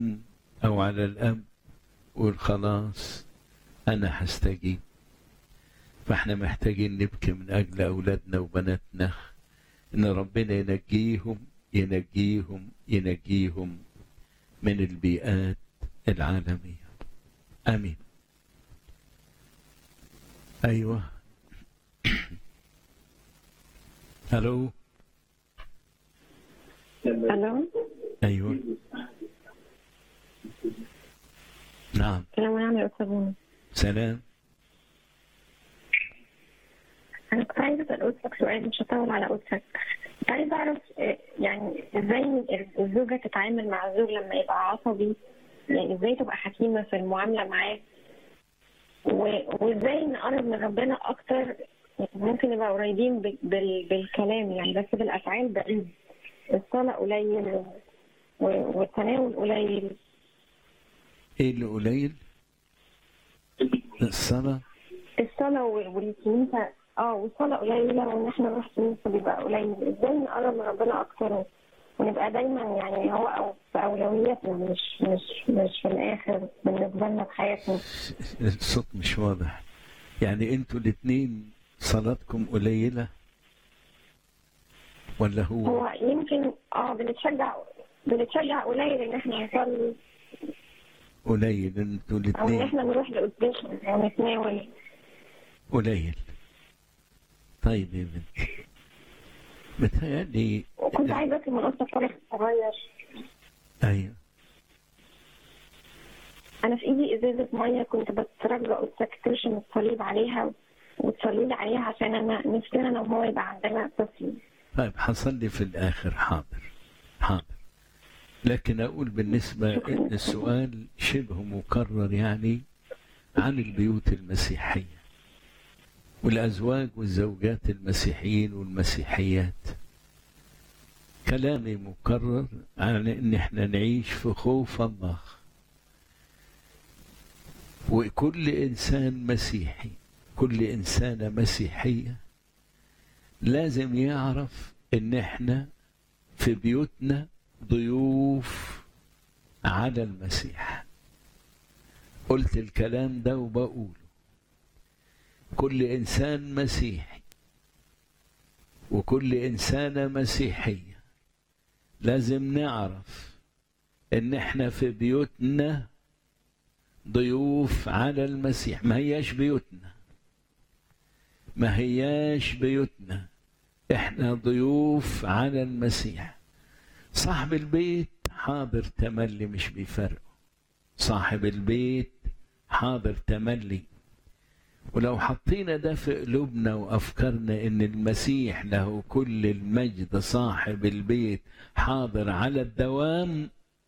أو على الأب قول خلاص أنا هستجيب فاحنا محتاجين نبكي من أجل أولادنا وبناتنا إن ربنا ينجيهم ينجيهم ينجيهم من البيئات العالمية آمين أيوة ألو الو أيوة نعم السلام عليكم يا استاذ منى سلام انا كنت عايزه اسال قدسك سؤال مش هطول على قدسك كنت عايزه اعرف آه، يعني ازاي الزوجه تتعامل مع الزوج لما يبقى عصبي يعني ازاي تبقى حكيمه في المعامله معاه و- وازاي نقرب من ربنا اكتر ممكن نبقى قريبين ب- بال- بالكلام يعني بس بالافعال بعيد الصلاه قليل و- و- والتناول قليل إيه اللي قليل؟ الصلاة الصلاة وال- والكنيسة اه والصلاة قليلة وإن احنا نروح كنيسة بيبقى قليل ازاي نقرب من ربنا أكتر ونبقى دايما يعني هو أو في أولوياتنا مش مش مش في الآخر بالنسبة لنا في حياتنا الصوت مش واضح يعني انتوا الاتنين صلاتكم قليلة ولا هو هو يمكن اه بنتشجع بنتشجع قليل إن احنا نصلي قليل انتوا أو إن الاتنين احنا نروح لقداس أو نتناول قليل طيب يا بنتي متهيألي وكنت عايزة أطلب من أختك طرف صغير ايوه انا في ايدي ازازه ميه كنت بترجى قدسك ترشم الصليب عليها وتصلي لي عليها عشان انا نفسنا انا وهو يبقى عندنا طفل طيب حصلي في الآخر حاضر حاضر لكن أقول بالنسبة السؤال شبه مكرر يعني عن البيوت المسيحية والأزواج والزوجات المسيحيين والمسيحيات كلامي مكرر عن إن إحنا نعيش في خوف الله وكل إنسان مسيحي كل إنسانة مسيحية لازم يعرف ان احنا في بيوتنا ضيوف على المسيح قلت الكلام ده وبقوله كل انسان مسيحي وكل انسانه مسيحيه لازم نعرف ان احنا في بيوتنا ضيوف على المسيح ما هياش بيوتنا ما هياش بيوتنا احنا ضيوف على المسيح صاحب البيت حاضر تملي مش بيفرقه صاحب البيت حاضر تملي ولو حطينا ده في قلوبنا وافكارنا ان المسيح له كل المجد صاحب البيت حاضر على الدوام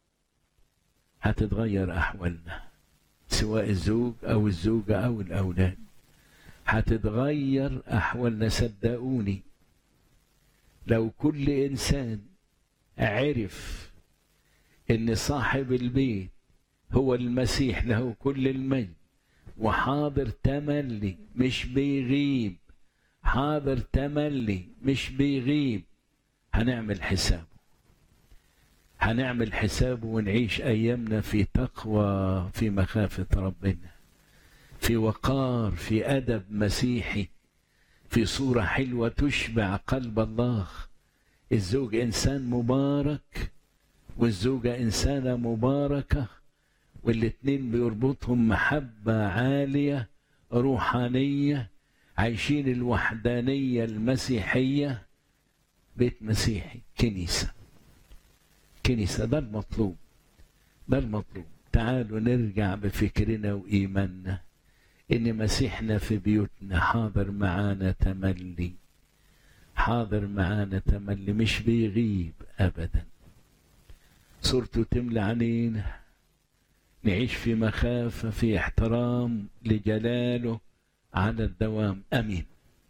هتتغير احوالنا سواء الزوج او الزوجه او الاولاد هتتغير احوالنا صدقوني لو كل انسان عرف ان صاحب البيت هو المسيح له كل المجد وحاضر تملي مش بيغيب حاضر تملي مش بيغيب هنعمل حسابه هنعمل حسابه ونعيش ايامنا في تقوى في مخافه ربنا في وقار في ادب مسيحي في صوره حلوه تشبع قلب الله الزوج انسان مبارك والزوجه انسانه مباركه والاتنين بيربطهم محبه عاليه روحانيه عايشين الوحدانيه المسيحيه بيت مسيحي كنيسه كنيسه ده المطلوب ده المطلوب تعالوا نرجع بفكرنا وايماننا ان مسيحنا في بيوتنا حاضر معانا تملي حاضر معانا تملي مش بيغيب ابدا صورته تملى علينا نعيش في مخافه في احترام لجلاله على الدوام امين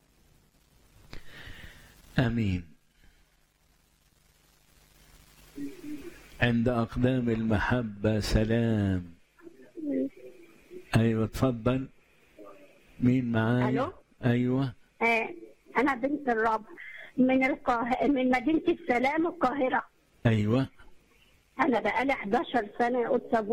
امين عند اقدام المحبه سلام ايوه اتفضل مين معايا ألو؟ ايوه آه، أنا بنت الرب من القاهرة من مدينة السلام القاهرة ايوه انا بقالي 11 سنه قدس